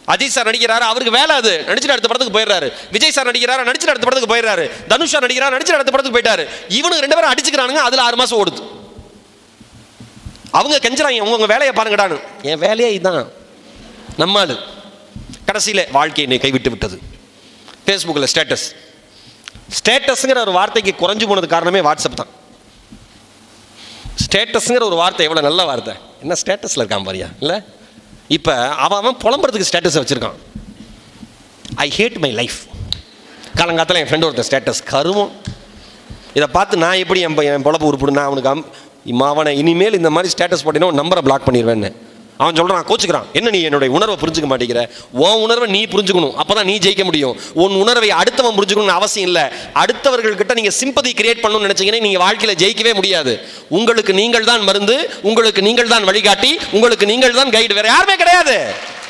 Ajith sir நடிக்கிறாரு அவருக்கு வேலை அது நடிச்சுட்டு அடுத்த படத்துக்கு போயிடுறாரு விஜய் சார் நடிக்கிறாரு நடிச்சுட்டு அடுத்த படத்துக்கு போயிடுறாரு தனுஷ் சார் நடிக்கிறாரு நடிச்சுட்டு அடுத்த படத்துக்கு போயிட்டாரு இவனுக்கு ரெண்டு பேரும் அடிச்சுக்கிறானுங்க அதுல ஆறு மாசம் ஓடுது அவங்க கெஞ்சுறாங்க உங்க உங்க வேலையை பாருங்கடான்னு என் வேலையே இதுதான் நம்ம ஆளு கடைசியில் வாழ்க்கை என்னை கைவிட்டு விட்டது ஃபேஸ்புக்கில் ஸ்டேட்டஸ் ஸ்டேட்டஸ்ங்கிற ஒரு வார்த்தைக்கு குறைஞ்சு போனது காரணமே வாட்ஸ்அப் தான் ஸ்டேட்டஸ்ங்கிற ஒரு வார்த்தை எவ்வளோ நல்ல வார்த்தை என்ன ஸ்டேட்டஸில் இருக்கான் பாரியா இல்லை இப்போ அவன் அவன் புலம்புறதுக்கு ஸ்டேட்டஸ் வச்சுருக்கான் ஐ ஹேட் மை லைஃப் காலங்காத்தில் என் ஃப்ரெண்டு ஒருத்தன் ஸ்டேட்டஸ் கருமம் இதை பார்த்து நான் எப்படி என் ப- என் பொழப்பு உருப்பிடுனா அவனுக்கு அம் இம்மா அவனை இனிமேல் இந்த மாதிரி ஸ்டேட்டஸ் போட்டினா நம்பரை பிளாக் பண்ணிடுவேன்னு அவன் சொல்கிறான் கோச்சுக்கிறான் என்ன நீ என்னுடைய உணர்வை புரிஞ்சுக்க மாட்டேங்கிற உன் உணர்வை நீ புரிஞ்சுக்கணும் அப்போ தான் நீ ஜெயிக்க முடியும் உன் உணர்வை அடுத்தவன் புரிஞ்சுக்கணும்னு அவசியம் இல்லை அடுத்தவர்கள்கிட்ட நீங்கள் சிம்பதி கிரியேட் பண்ணணும்னு நினச்சிங்கன்னா நீங்கள் வாழ்க்கையில் ஜெயிக்கவே முடியாது உங்களுக்கு நீங்கள் தான் மருந்து உங்களுக்கு நீங்கள் தான் வழிகாட்டி உங்களுக்கு நீங்கள் தான் கைடு வேற யாருமே கிடையாது